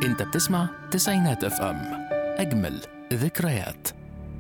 انت بتسمع تسعينات اف ام اجمل ذكريات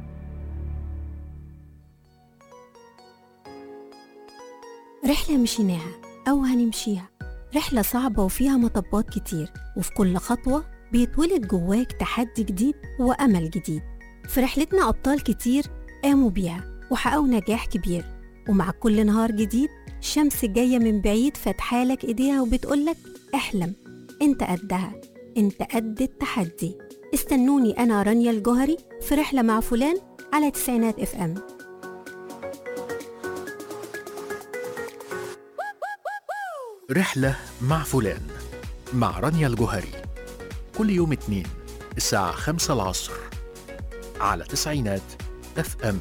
رحلة مشيناها أو هنمشيها رحلة صعبة وفيها مطبات كتير وفي كل خطوة بيتولد جواك تحدي جديد وأمل جديد في رحلتنا أبطال كتير قاموا بيها وحققوا نجاح كبير ومع كل نهار جديد الشمس جاية من بعيد فاتحالك إيديها وبتقولك احلم انت قدها انت قد التحدي استنوني أنا رانيا الجوهري في رحلة مع فلان على تسعينات اف ام رحلة مع فلان مع رانيا الجوهري كل يوم اثنين الساعة خمسة العصر على تسعينات اف ام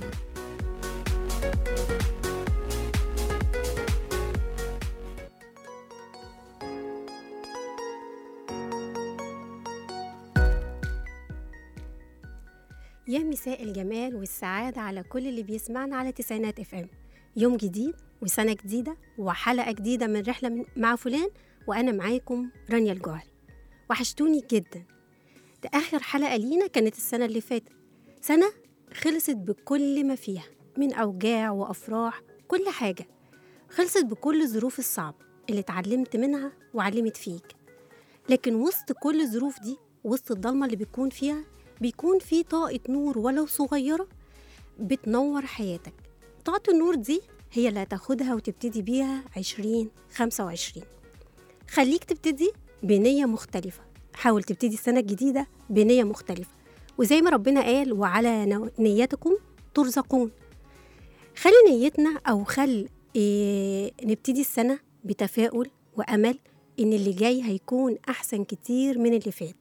يا مساء الجمال والسعادة على كل اللي بيسمعنا على تسعينات اف ام يوم جديد وسنة جديدة وحلقة جديدة من رحلة من- مع فلان وأنا معاكم رانيا الجوهري وحشتوني جدا ده آخر حلقة لينا كانت السنة اللي فاتت سنة خلصت بكل ما فيها من أوجاع وأفراح كل حاجة خلصت بكل الظروف الصعبة اللي اتعلمت منها وعلمت فيك لكن وسط كل الظروف دي وسط الضلمة اللي بيكون فيها بيكون في طاقة نور ولو صغيرة بتنور حياتك طاقة النور دي هي اللي هتاخدها وتبتدي بيها عشرين خمسة وعشرين خليك تبتدي بنية مختلفة حاول تبتدي السنة الجديدة بنية مختلفة وزي ما ربنا قال وعلى نو- نيتكم ترزقون خلي نيتنا أو خل إيه نبتدي السنة بتفاؤل وأمل إن اللي جاي هيكون أحسن كتير من اللي فات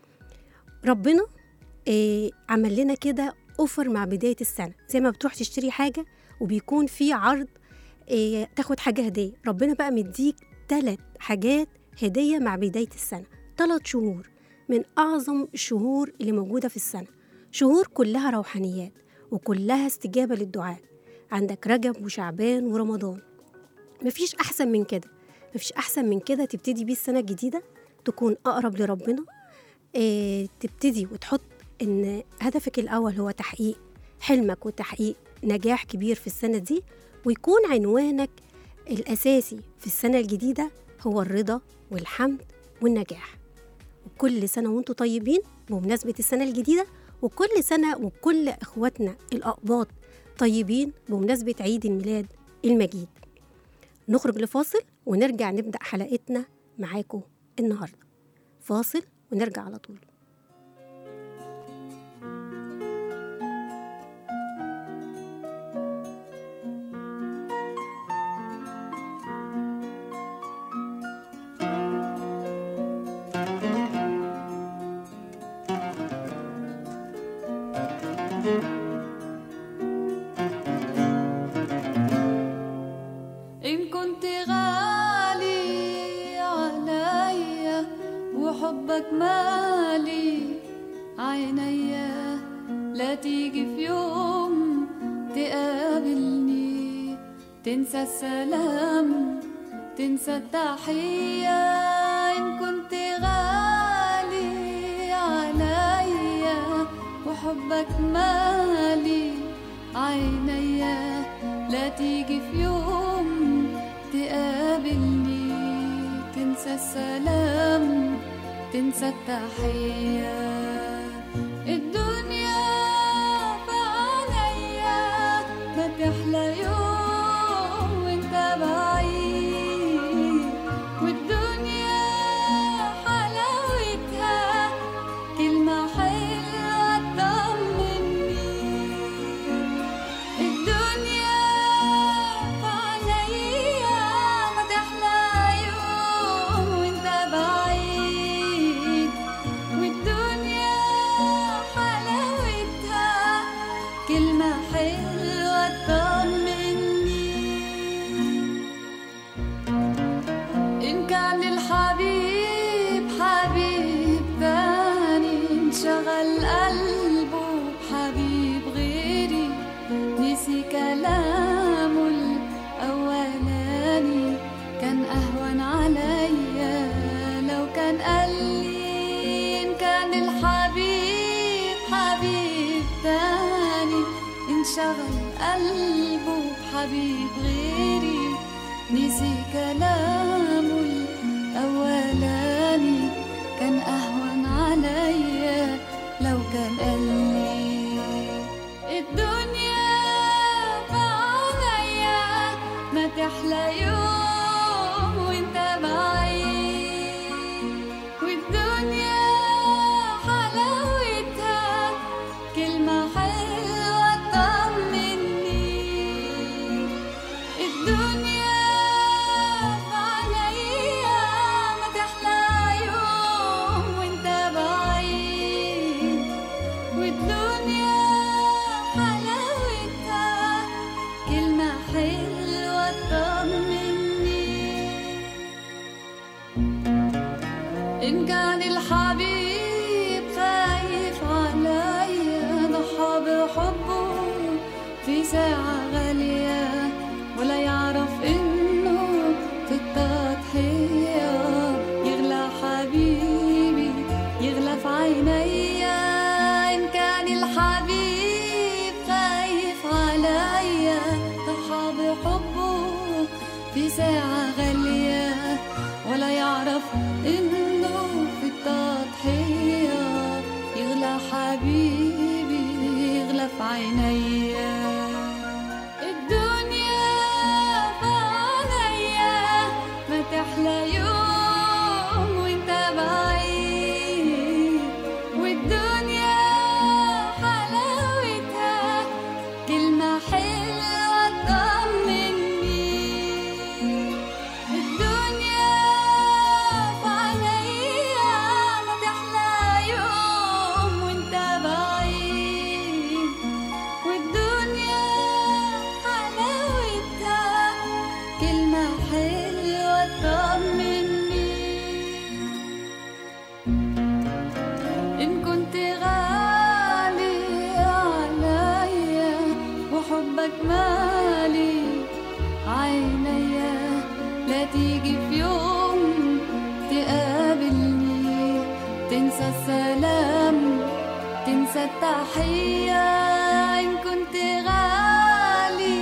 ربنا إيه عمل لنا كده اوفر مع بدايه السنه زي ما بتروح تشتري حاجه وبيكون في عرض إيه تاخد حاجه هديه ربنا بقى مديك ثلاث حاجات هديه مع بدايه السنه ثلاث شهور من اعظم الشهور اللي موجوده في السنه شهور كلها روحانيات وكلها استجابه للدعاء عندك رجب وشعبان ورمضان مفيش احسن من كده مفيش احسن من كده تبتدي بيه السنه الجديده تكون اقرب لربنا إيه تبتدي وتحط ان هدفك الاول هو تحقيق حلمك وتحقيق نجاح كبير في السنه دي ويكون عنوانك الاساسي في السنه الجديده هو الرضا والحمد والنجاح وكل سنه وانتم طيبين بمناسبه السنه الجديده وكل سنه وكل اخواتنا الاقباط طيبين بمناسبه عيد الميلاد المجيد نخرج لفاصل ونرجع نبدا حلقتنا معاكم النهارده فاصل ونرجع على طول إن كنت غالي عليا وحبك مالي عينيا لا تيجي في يوم تقابلني تنسى السلام تنسى التحية إن كنت غالي عليا وحبك مالي عينيا لا تيجي في يوم تقابلني تنسى السلام تنسى التحية الدنيا في عينيا ما تحلى يوم وانت بعيد والدنيا حلاوتها كلمة حلوة تطمني الدنيا عليا ما تحلى يوم وانت بعيد والدنيا انشغل قلبه بحبيب غيري نسي كلامه الأولاني كان أهون عليا لو كان قالي الدنيا بعليا ما تحلى يوم وانت بعيد والدنيا حلاوتها كلمة حلوة تطمني الدنيا بعليا ما تحلى يوم وانت بعيد والدنيا حلاوتها كلمة حلوة تطمني إن كان الحبيب خايف عليا ضحى بحبه في ساعة غالية ولا يعرف إنه في التضحية يغلى حبيبي يغلى في عينيا إن كان الحبيب خايف عليا ضحى بحبه في ساعة غالية ولا يعرف إنه في التضحية يغلى حبيبي يغلى في عينيا الدنيا بعليا ما تحلى يوم وانت بعيد والدنيا حلاوتها كلمة حلوة تطمني الدنيا بعليا ما تحلى يوم وانت بعيد والدنيا حلاوتها كلمة حلوة تطمني إن كنت غالي عليا وحبك مالي عينيا لا تيجي في يوم تقابلني تنسى السلام تنسى التحية إن كنت غالي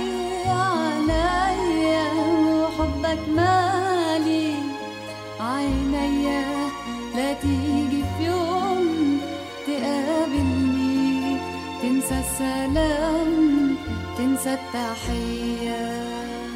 عليا وحبك مالي عينيا لا تيجي في يوم تقابلني تنسى السلام تنسى التحيه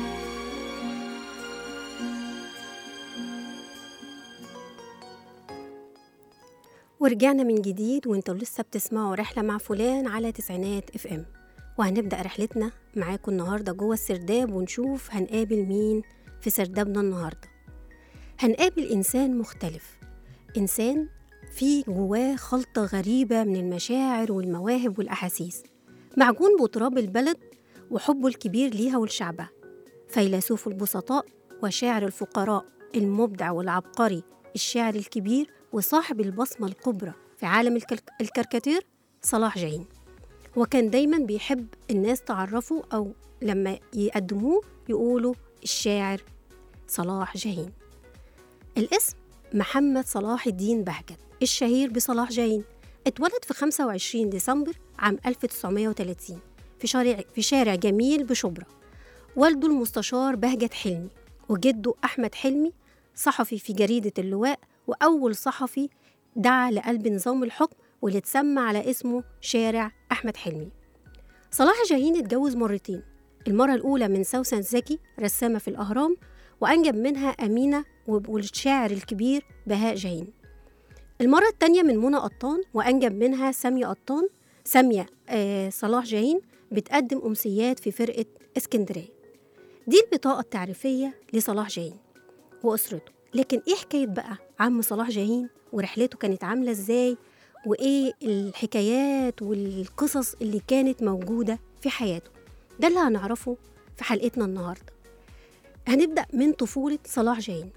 ورجعنا من جديد وانتوا لسه بتسمعوا رحلة مع فلان على تسعينات اف ام وهنبدأ رحلتنا معاكم النهاردة جوه السرداب ونشوف هنقابل مين في سردابنا النهاردة هنقابل إنسان مختلف إنسان في جواه خلطة غريبة من المشاعر والمواهب والأحاسيس معجون بتراب البلد وحبه الكبير ليها ولشعبها فيلسوف البسطاء وشاعر الفقراء المبدع والعبقري الشاعر الكبير وصاحب البصمة الكبرى في عالم الكرك- الكاريكاتير صلاح جاهين هو كان دايما بيحب الناس تعرفه أو لما يقدموه يقولوا الشاعر صلاح جاهين الاسم محمد صلاح الدين بهجت الشهير بصلاح جاهين اتولد في 25 ديسمبر عام 1930 في شارع في شارع جميل بشبرا والده المستشار بهجت حلمي وجده أحمد حلمي صحفي في جريدة اللواء وأول صحفي دعا لقلب نظام الحكم واللي اتسمى على اسمه شارع أحمد حلمي صلاح جاهين اتجوز مرتين المرة الأولى من سوسن زكي رسامة في الأهرام وأنجب منها أمينة والشاعر الكبير بهاء جاهين المرة التانية من منى قطان وأنجب منها سامية قطان سامية آه صلاح جاهين بتقدم أمسيات في فرقة اسكندرية دي البطاقة التعريفية لصلاح جاهين وأسرته لكن إيه حكاية بقى عم صلاح جاهين ورحلته كانت عاملة إزاي وإيه الحكايات والقصص اللي كانت موجودة في حياته ده اللي هنعرفه في حلقتنا النهاردة هنبدأ من طفولة صلاح جاهين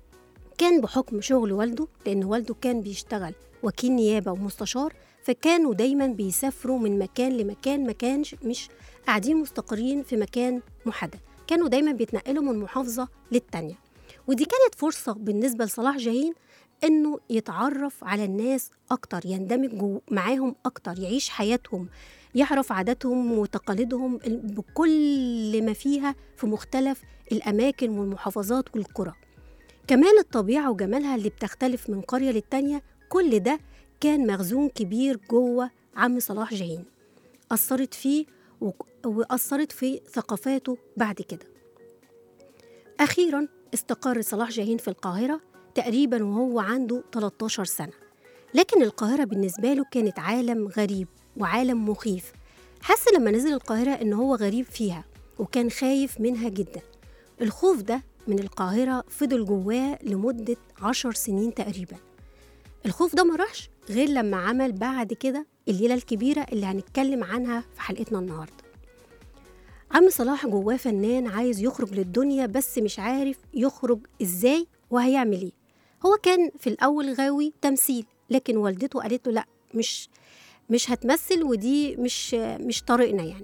كان بحكم شغل والده لأن والده كان بيشتغل وكيل نيابة ومستشار فكانوا دايما بيسافروا من مكان لمكان ما كانش مش قاعدين مستقرين في مكان محدد كانوا دايما بيتنقلوا من محافظة للتانية ودي كانت فرصة بالنسبة لصلاح جاهين إنه يتعرف على الناس أكتر يندمج جو معاهم أكتر يعيش حياتهم يعرف عاداتهم وتقاليدهم ال- بكل ما فيها في مختلف الأماكن والمحافظات والقرى كمان الطبيعة وجمالها اللي بتختلف من قرية للتانية كل ده كان مخزون كبير جوه عم صلاح جاهين أثرت فيه و- وأثرت في ثقافاته بعد كده أخيرا استقر صلاح جاهين في القاهرة تقريبا وهو عنده 13 سنة لكن القاهرة بالنسبة له كانت عالم غريب وعالم مخيف حس لما نزل القاهرة إن هو غريب فيها وكان خايف منها جدا الخوف ده من القاهرة فضل جواه لمدة عشر سنين تقريبا الخوف ده ما راحش غير لما عمل بعد كده الليلة الكبيرة اللي هنتكلم عنها في حلقتنا النهاردة عم صلاح جواه فنان عايز يخرج للدنيا بس مش عارف يخرج ازاي وهيعمل ايه هو كان في الأول غاوي تمثيل لكن والدته قالت له لا مش مش هتمثل ودي مش مش طريقنا يعني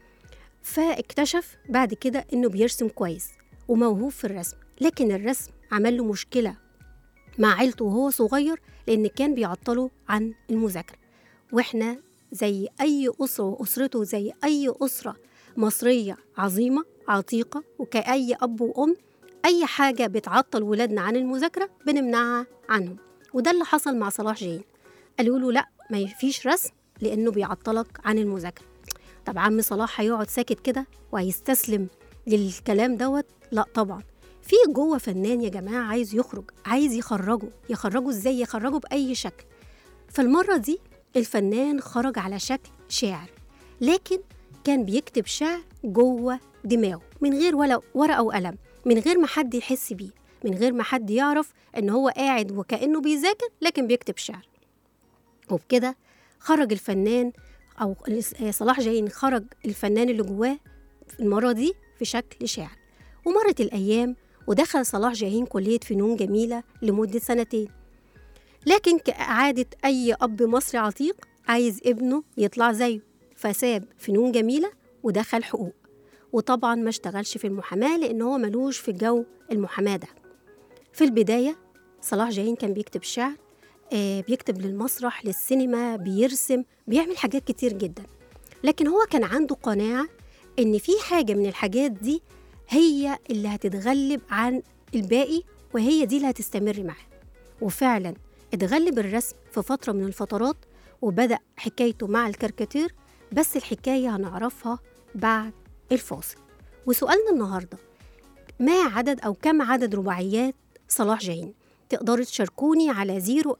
فاكتشف بعد كده انه بيرسم كويس وموهوب في الرسم لكن الرسم عمل له مشكلة مع عيلته وهو صغير لأن كان بيعطله عن المذاكرة وإحنا زي أي أسرة وأسرته زي أي أسرة مصرية عظيمة عتيقة وكأي أب وأم أي حاجة بتعطل ولادنا عن المذاكرة بنمنعها عنهم وده اللي حصل مع صلاح جاهين قالوا له لا ما فيش رسم لأنه بيعطلك عن المذاكرة طب عم صلاح هيقعد ساكت كده وهيستسلم للكلام دوت لا طبعا في جوه فنان يا جماعة عايز يخرج عايز يخرجه يخرجه ازاي يخرجه بأي شكل فالمرة دي الفنان خرج على شكل شاعر لكن كان بيكتب شعر جوه دماغه من غير ولا ورقة وقلم من غير ما حد يحس بيه من غير ما حد يعرف ان هو قاعد وكأنه بيذاكر لكن بيكتب شعر وبكده خرج الفنان او صلاح جايين خرج الفنان اللي جواه المرة دي في شكل شعر ومرت الأيام ودخل صلاح جاهين كلية فنون جميلة لمدة سنتين لكن كعادة أي أب مصري عتيق عايز ابنه يطلع زيه فساب فنون جميلة ودخل حقوق وطبعا ما اشتغلش في المحاماة لأن هو ملوش في جو المحاماة ده في البداية صلاح جاهين كان بيكتب شعر آه بيكتب للمسرح للسينما بيرسم بيعمل حاجات كتير جدا لكن هو كان عنده قناعة إن في حاجة من الحاجات دي هي اللي هتتغلب عن الباقي وهي دي اللي هتستمر معاه وفعلا اتغلب الرسم في فترة من الفترات وبدأ حكايته مع الكاريكاتير بس الحكاية هنعرفها بعد الفاصل وسؤالنا النهاردة ما عدد أو كم عدد رباعيات صلاح جاهين تقدروا تشاركوني على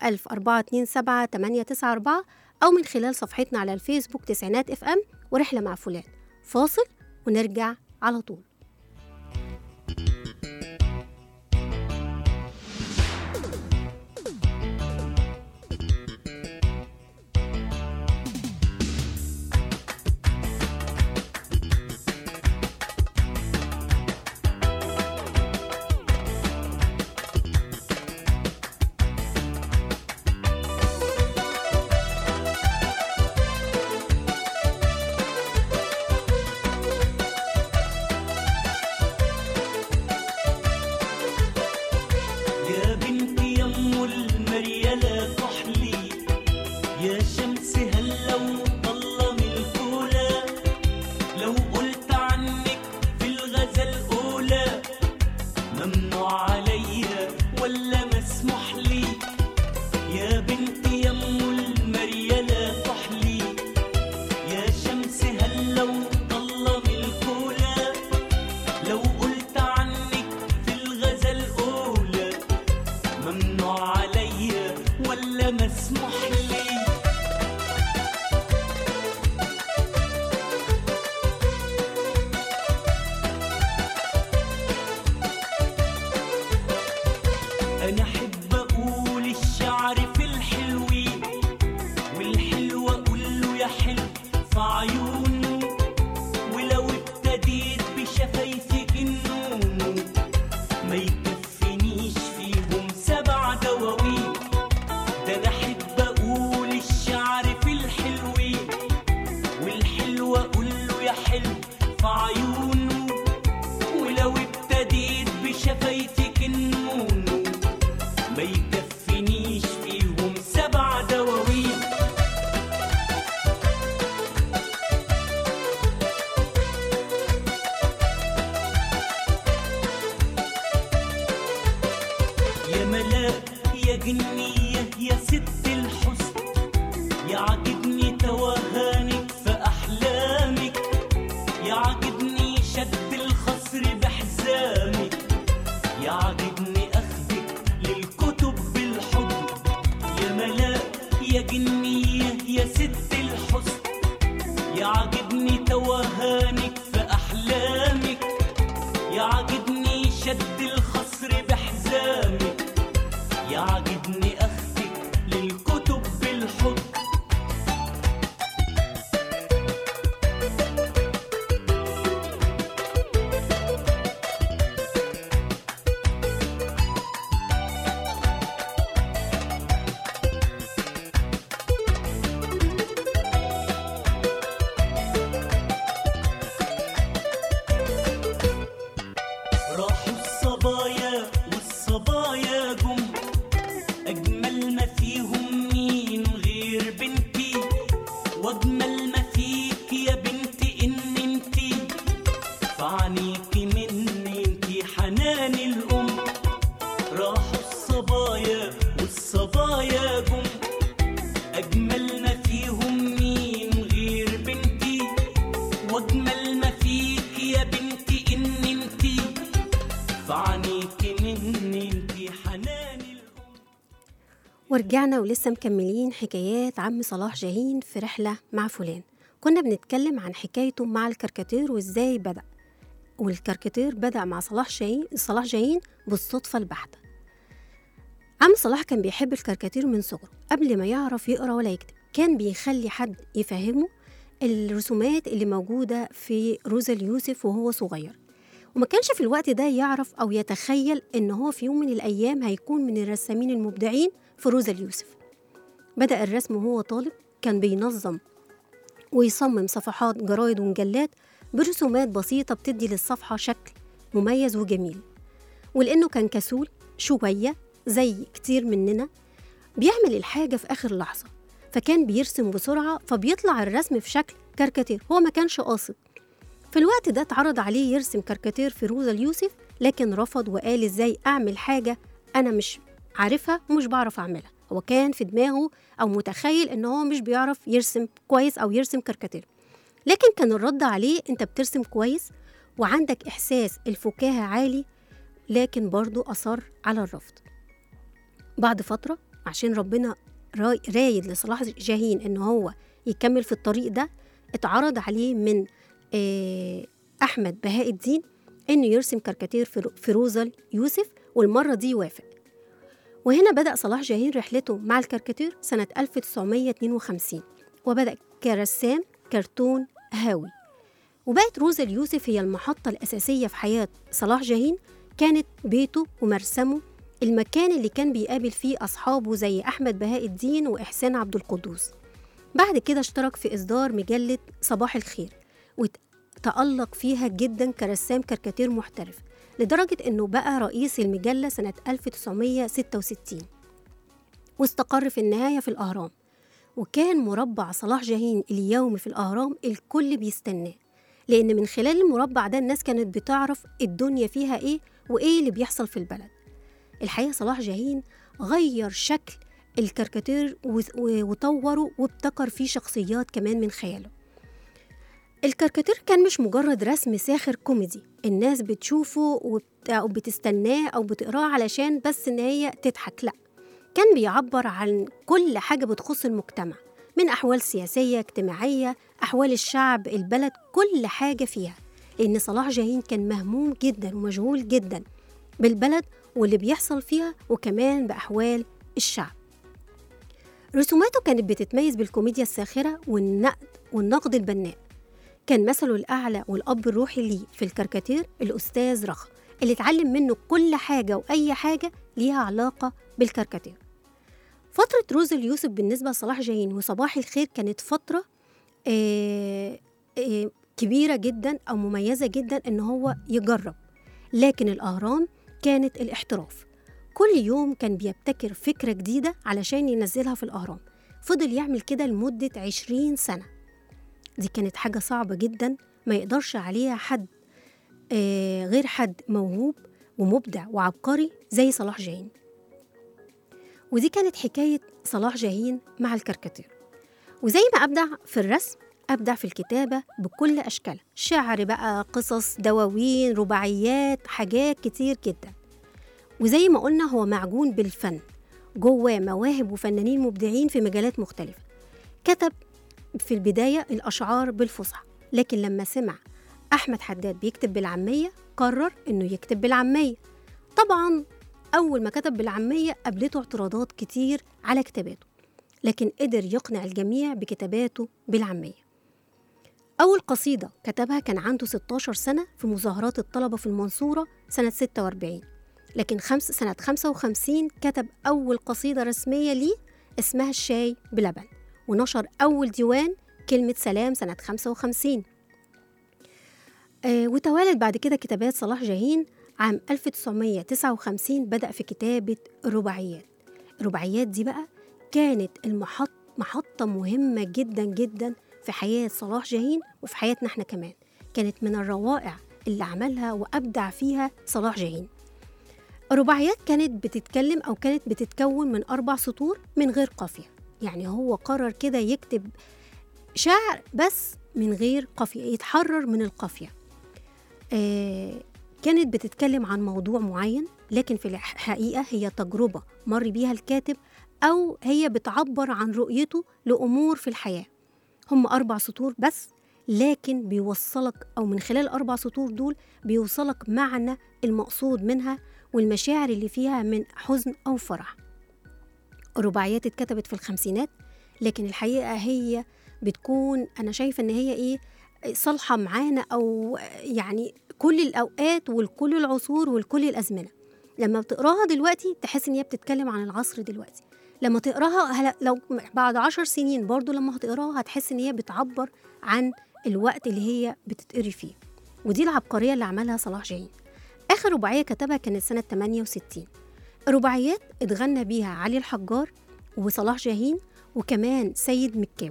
01427 أو من خلال صفحتنا على الفيسبوك تسعينات اف ام ورحلة مع فلان فاصل ونرجع على طول يا بنتي يم المريالة كحلي يا شمس هلا وطلة من الكولا لو قلت عنك في الغزل أولى ممنوع عليا ولا مسموح لي يا بنتي يم المريالة كحلي يا شمس هلا وطلة من الكولا لو قلت عنك في الغزل أولى ممنوع عليا ولا مسموح لي أنا أحب أقول الشعر في الحلوين والحلو أقول له يا حلو في عيونه ولو ابتديت بشفايفك النوم ما يكفنيش فيهم سبع دواوين ده انا احب اقول الشعر في الحلوين والحلو اقول له يا حلو في عيونه ولو ابتديت بشفايفك النوم ما يكفنيش فيهم سبع دواوين جنية يا ست الحسن يعجبني توهانك في أحلامك يعجبني شد الخصر بحزامك يعجبني أخذك للكتب بالحضن يا ملاك يا جنية يا ست الحسن يعجبني توهانك في أحلامك يعجبني شد الخصر بحزامك يعجبني أخذك للكتب بالحضن راحوا الصبايا والصبايا جم أجمل ما فيهم مين غير بنتي وأجمل ما فيك يا بنتي إن انتي فعنيكي مني انتي حنان الأم راحوا الصبايا والصبايا جم أجمل ما فيهم مين غير بنتي واجمل ما فيك يا بنتي ان انتي فعنيكي مني انتي حنان الام ورجعنا ولسه مكملين حكايات عم صلاح جاهين في رحلة مع فلان كنا بنتكلم عن حكايته مع الكاريكاتير وازاي بدأ والكاريكاتير بدأ مع صلاح جاهين صلاح جاهين بالصدفة البحتة عم صلاح كان بيحب الكاريكاتير من صغره قبل ما يعرف يقرا ولا يكتب كان بيخلي حد يفهمه الرسومات اللي موجودة في روزا اليوسف وهو صغير وما كانش في الوقت ده يعرف أو يتخيل إن هو في يوم من الأيام هيكون من الرسامين المبدعين في روزا اليوسف بدأ الرسم وهو طالب كان بينظم ويصمم صفحات جرايد ومجلات برسومات بسيطة بتدي للصفحة شكل مميز وجميل ولأنه كان كسول شوية زي كتير مننا بيعمل الحاجة في آخر لحظة فكان بيرسم بسرعة فبيطلع الرسم في شكل كاريكاتير هو ما كانش قاصد في الوقت ده اتعرض عليه يرسم كاريكاتير في روزا اليوسف لكن رفض وقال ازاي اعمل حاجة انا مش عارفها ومش بعرف اعملها هو كان في دماغه او متخيل ان هو مش بيعرف يرسم كويس او يرسم كاريكاتير لكن كان الرد عليه انت بترسم كويس وعندك احساس الفكاهة عالي لكن برضه اصر على الرفض بعد فترة عشان ربنا راي- رايد لصلاح جاهين ان هو يكمل في الطريق ده اتعرض عليه من آه، احمد بهاء الدين انه يرسم كاريكاتير في رو- في روزا يوسف والمره دي وافق وهنا بدأ صلاح جاهين رحلته مع الكاريكاتير سنة 1952 وبدأ كرسام كرتون هاوي وبقت روزا اليوسف هي المحطة الأساسية في حياة صلاح جاهين كانت بيته ومرسمه المكان اللي كان بيقابل فيه أصحابه زي أحمد بهاء الدين وإحسان عبد القدوس بعد كده اشترك في إصدار مجلة صباح الخير وتألق فيها جدا كرسام كاريكاتير محترف لدرجة إنه بقى رئيس المجلة سنة 1966 واستقر في النهاية في الأهرام وكان مربع صلاح جاهين اليومي في الأهرام الكل بيستناه لأن من خلال المربع ده الناس كانت بتعرف الدنيا فيها إيه وإيه اللي بيحصل في البلد الحقيقة صلاح جاهين غير شكل الكاريكاتير و- و- وطوره وابتكر فيه شخصيات كمان من خياله الكاريكاتير كان مش مجرد رسم ساخر كوميدي الناس بتشوفه وبت- أو بتستناه أو بتقراه علشان بس إن هي تضحك لأ كان بيعبر عن كل حاجة بتخص المجتمع من أحوال سياسية اجتماعية أحوال الشعب البلد كل حاجة فيها لأن صلاح جاهين كان مهموم جدا ومشغول جدا بالبلد واللي بيحصل فيها وكمان بأحوال الشعب رسوماته كانت بتتميز بالكوميديا الساخرة والنقد والنقد البناء كان مثله الأعلى والأب الروحي ليه في الكاريكاتير الأستاذ رخا اللي اتعلم منه كل حاجة وأي حاجة ليها علاقة بالكاريكاتير فترة روز اليوسف بالنسبة لصلاح جاهين وصباح الخير كانت فترة آه، آه، كبيرة جدا أو مميزة جدا إن هو يجرب لكن الأهرام كانت الاحتراف كل يوم كان بيبتكر فكرة جديدة علشان ينزلها في الأهرام فضل يعمل كده لمدة عشرين سنة دي كانت حاجة صعبة جدا ما يقدرش عليها حد آه، غير حد موهوب ومبدع وعبقري زي صلاح جاهين ودي كانت حكاية صلاح جاهين مع الكاريكاتير وزي ما أبدع في الرسم أبدع في الكتابة بكل أشكالها شعر بقى قصص دواوين رباعيات حاجات كتير جدا وزي ما قلنا هو معجون بالفن جواه مواهب وفنانين مبدعين في مجالات مختلفة كتب في البداية الأشعار بالفصحى لكن لما سمع أحمد حداد بيكتب بالعامية قرر إنه يكتب بالعامية طبعا أول ما كتب بالعامية قابلته اعتراضات كتير على كتاباته لكن قدر يقنع الجميع بكتاباته بالعامية أول قصيدة كتبها كان عنده 16 سنة في مظاهرات الطلبة في المنصورة سنة 46 لكن خمس سنة 55 كتب أول قصيدة رسمية ليه اسمها الشاي بلبن ونشر أول ديوان كلمة سلام سنة 55 آه وتوالت بعد كده كتابات صلاح جاهين عام 1959 بدأ في كتابة الرباعيات الرباعيات دي بقى كانت المحط محطة مهمة جدا جدا في حياة صلاح جاهين وفي حياتنا احنا كمان كانت من الروائع اللي عملها وأبدع فيها صلاح جاهين الرباعيات كانت بتتكلم أو كانت بتتكون من أربع سطور من غير قافية يعني هو قرر كده يكتب شعر بس من غير قافية يتحرر من القافية آه كانت بتتكلم عن موضوع معين لكن في الحقيقة هي تجربة مر بيها الكاتب أو هي بتعبر عن رؤيته لأمور في الحياة هم أربع سطور بس لكن بيوصلك أو من خلال الأربع سطور دول بيوصلك معنى المقصود منها والمشاعر اللي فيها من حزن أو فرح الرباعيات اتكتبت في الخمسينات لكن الحقيقة هي بتكون أنا شايفة إن هي إيه صالحة معانا أو يعني كل الأوقات ولكل العصور ولكل الأزمنة لما بتقراها دلوقتي تحس إن هي بتتكلم عن العصر دلوقتي لما تقراها هلا لو بعد عشر سنين برضو لما هتقراها هتحس إن هي بتعبر عن الوقت اللي هي بتتقري فيه ودي العبقرية اللي عملها صلاح جاهين آخر رباعية كتبها كانت سنة 68 الرباعيات اتغنى بيها علي الحجار وصلاح جاهين وكمان سيد مكاوي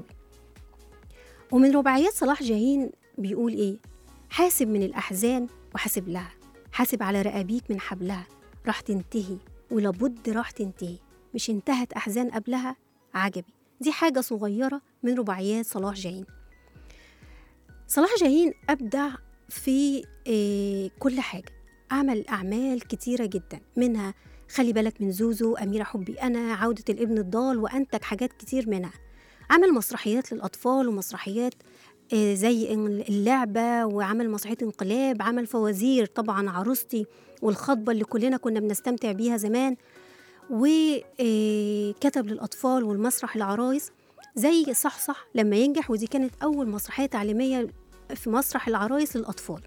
ومن رباعيات صلاح جاهين بيقول إيه حاسب من الأحزان وحاسب لها حاسب على رقابيك من حبلها راح تنتهي ولابد راح تنتهي مش انتهت أحزان قبلها عجبي دي حاجة صغيرة من رباعيات صلاح جاهين صلاح جاهين أبدع في إيه كل حاجة عمل أعمال كتيرة جدا منها خلي بالك من زوزو أميرة حبي أنا عودة الابن الضال وأنتج حاجات كتير منها عمل مسرحيات للأطفال ومسرحيات آه، زي اللعبة وعمل مسرحية انقلاب عمل فوازير طبعا عروستي والخطبة اللي كلنا كنا بنستمتع بيها زمان وكتب للأطفال والمسرح العرايس زي صحصح لما ينجح ودي كانت أول مسرحية تعليمية في مسرح العرايس للأطفال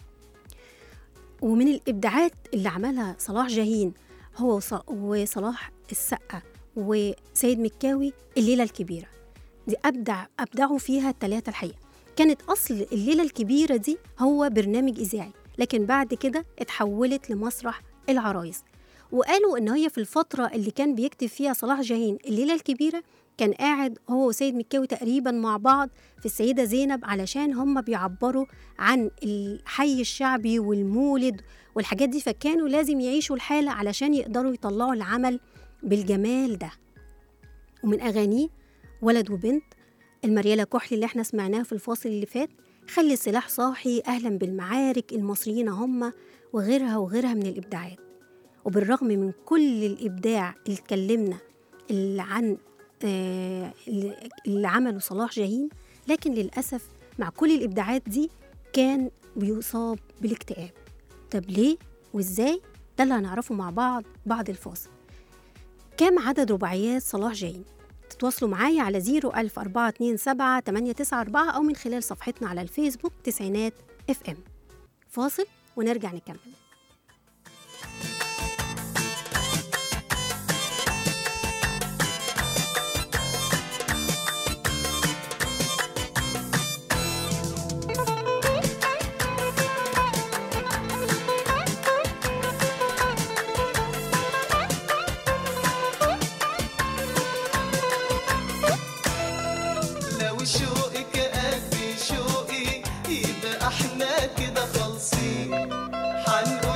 ومن الإبداعات اللي عملها صلاح جاهين هو وص- وصلاح السقا وسيد مكاوي الليلة الكبيرة دي أبدع أبدعوا فيها التلاتة الحقيقة كانت أصل الليلة الكبيرة دي هو برنامج إذاعي لكن بعد كده اتحولت لمسرح العرايس وقالوا إن هي في الفترة اللي كان بيكتب فيها صلاح جاهين الليلة الكبيرة كان قاعد هو وسيد مكاوي تقريبا مع بعض في السيدة زينب علشان هم بيعبروا عن الحي الشعبي والمولد والحاجات دي فكانوا لازم يعيشوا الحالة علشان يقدروا يطلعوا العمل بالجمال ده ومن أغانيه ولد وبنت المريالة كحلي اللي احنا سمعناه في الفاصل اللي فات خلي السلاح صاحي أهلا بالمعارك المصريين هم وغيرها وغيرها من الإبداعات وبالرغم من كل الإبداع اللي اتكلمنا اللي عن آه، اللي اللي عمله صلاح جاهين لكن للأسف مع كل الإبداعات دي كان بيصاب بالاكتئاب طب ليه وإزاي ده اللي هنعرفه مع بعض بعد الفاصل كام عدد رباعيات صلاح جاهين تتواصلوا معايا على 01427 894 أو من خلال صفحتنا على الفيسبوك تسعينات اف ام فاصل ونرجع نكمل لو شوقك قد شوقي يبقى احنا كده خالصين حنقول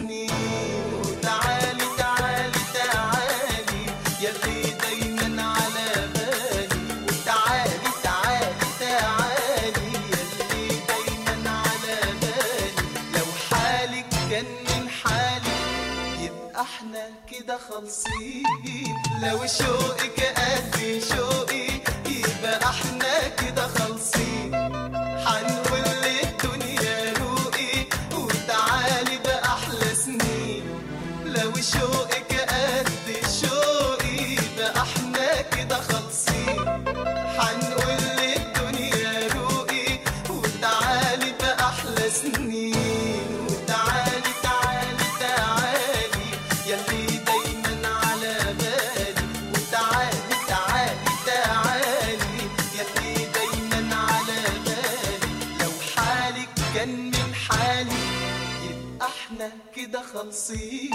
سنين وتعالي تعالي تعالي يلي دايما على بالي وتعالي تعالي تعالي يلي دايما على بالي لو حالك كان من حالي يبقى احنا كده خالصين لو شوقك قد شوقي يبقى احنا كده خالصين حنقول للدنيا روقي وتعالي بأحلى سنين لو شوقك قد شوقي يبقى احنا كده خالصين حنقول للدنيا روقي وتعالي بأحلى سنين وتعالي تعالي تعالي يلي دايما على بالي وتعالي تعالي تعالي يلي دايما على بالي لو حالك كان من حالي يبقى احنا كده خالصين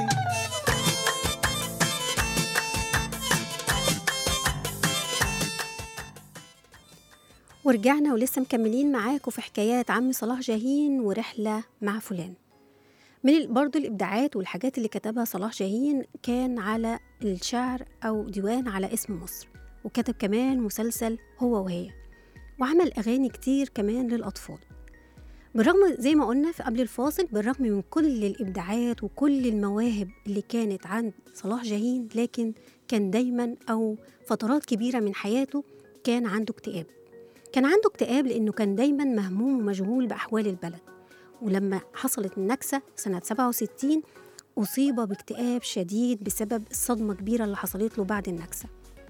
ورجعنا ولسه مكملين معاكم في حكايات عم صلاح جاهين ورحلة مع فلان من ال- برضو الإبداعات والحاجات اللي كتبها صلاح جاهين كان على الشعر أو ديوان على اسم مصر وكتب كمان مسلسل هو وهي وعمل أغاني كتير كمان للأطفال بالرغم زي ما قلنا في قبل الفاصل بالرغم من كل الإبداعات وكل المواهب اللي كانت عند صلاح جاهين لكن كان دايما أو فترات كبيرة من حياته كان عنده اكتئاب كان عنده اكتئاب لأنه كان دايما مهموم ومشغول بأحوال البلد ولما حصلت النكسة سنة 67 أصيب باكتئاب شديد بسبب الصدمة الكبيرة اللي حصلت له بعد النكسة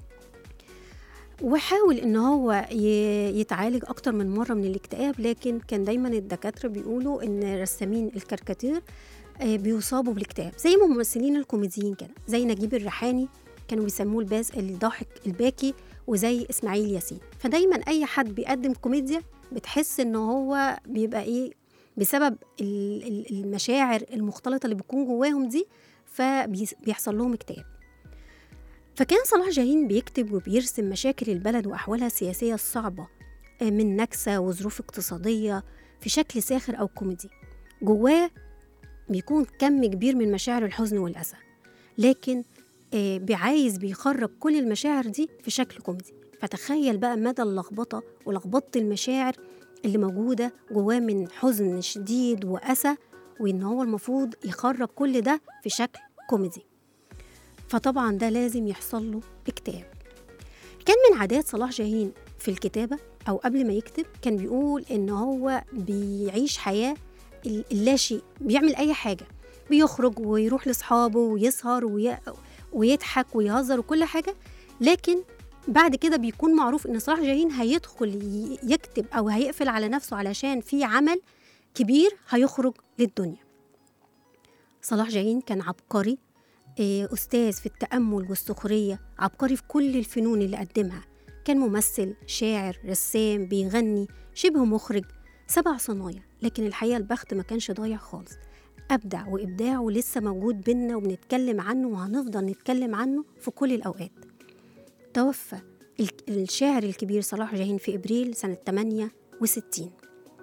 وحاول ان هو ي- يتعالج اكتر من مره من الاكتئاب لكن كان دايما الدكاتره بيقولوا ان رسامين الكاريكاتير آه، بيصابوا بالاكتئاب زي ما الممثلين الكوميديين كده زي نجيب الريحاني كانوا بيسموه الباز الضاحك الباكي وزي اسماعيل ياسين فدايما اي حد بيقدم كوميديا بتحس ان هو بيبقى ايه بسبب ال- ال- المشاعر المختلطه اللي بتكون جواهم دي فبيحصل لهم اكتئاب فكان صلاح جاهين بيكتب وبيرسم مشاكل البلد وأحوالها السياسية الصعبة آه، من نكسة وظروف اقتصادية في شكل ساخر أو كوميدي جواه بيكون كم كبير من مشاعر الحزن والأسى لكن آه، بعايز بيخرج كل المشاعر دي في شكل كوميدي فتخيل بقى مدى اللخبطة ولخبطة المشاعر اللي موجودة جواه من حزن شديد وأسى وإن هو المفروض يخرج كل ده في شكل كوميدي فطبعا ده لازم يحصل له اكتئاب كان من عادات صلاح جاهين في الكتابة أو قبل ما يكتب كان بيقول إن هو بيعيش حياة ال- اللاشيء بيعمل أي حاجة بيخرج ويروح لأصحابه ويسهر وي... ويضحك ويهزر وكل حاجة لكن بعد كده بيكون معروف إن صلاح جاهين هيدخل ي- يكتب أو هيقفل على نفسه علشان في عمل كبير هيخرج للدنيا صلاح جاهين كان عبقري آه، أستاذ في التأمل والسخرية عبقري في كل الفنون اللي قدمها كان ممثل شاعر رسام بيغني شبه مخرج سبع صنايع لكن الحقيقة البخت ما كانش ضايع خالص أبدع وإبداعه لسه موجود بينا وبنتكلم عنه وهنفضل نتكلم عنه في كل الأوقات توفى ال- الشاعر الكبير صلاح جاهين في إبريل سنة 68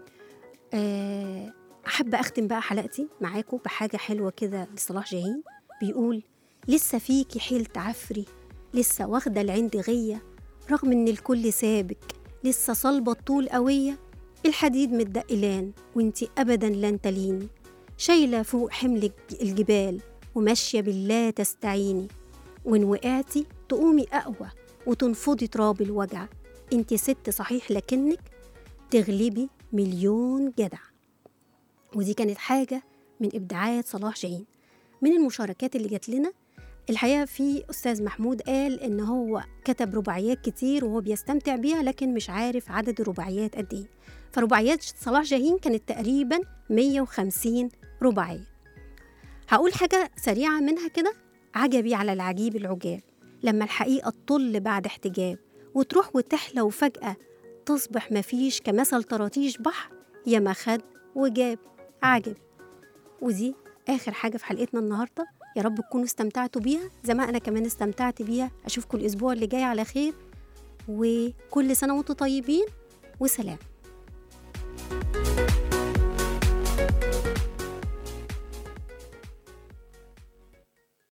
آه، أحب أختم بقى حلقتي معاكم بحاجة حلوة كده لصلاح جاهين بيقول لسه فيكي حيلة عفري لسه واخدة العند غية رغم إن الكل سابك لسه صلبة الطول قوية الحديد متدقلان وانتي أبدا لن تليني شايلة فوق حمل الج- الجبال وماشية بالله تستعيني وإن وقعتي تقومي أقوى وتنفضي تراب الوجع انتي ست صحيح لكنك تغلبي مليون جدع ودي كانت حاجة من إبداعات صلاح جاهين من المشاركات اللي جات لنا الحقيقة في أستاذ محمود قال إن هو كتب رباعيات كتير وهو بيستمتع بيها لكن مش عارف عدد الرباعيات قد إيه فرباعيات صلاح جاهين كانت تقريبا 150 رباعية هقول حاجة سريعة منها كده عجبي على العجيب العجاب لما الحقيقة تطل بعد احتجاب وتروح وتحلى وفجأة تصبح مفيش كمثل طراطيش بحر يا ما خد وجاب عجب ودي آخر حاجة في حلقتنا النهاردة يا رب تكونوا استمتعتوا بيها زي ما أنا كمان استمتعت بيها أشوفكم الأسبوع اللي جاي على خير وكل سنة وانتم طيبين وسلام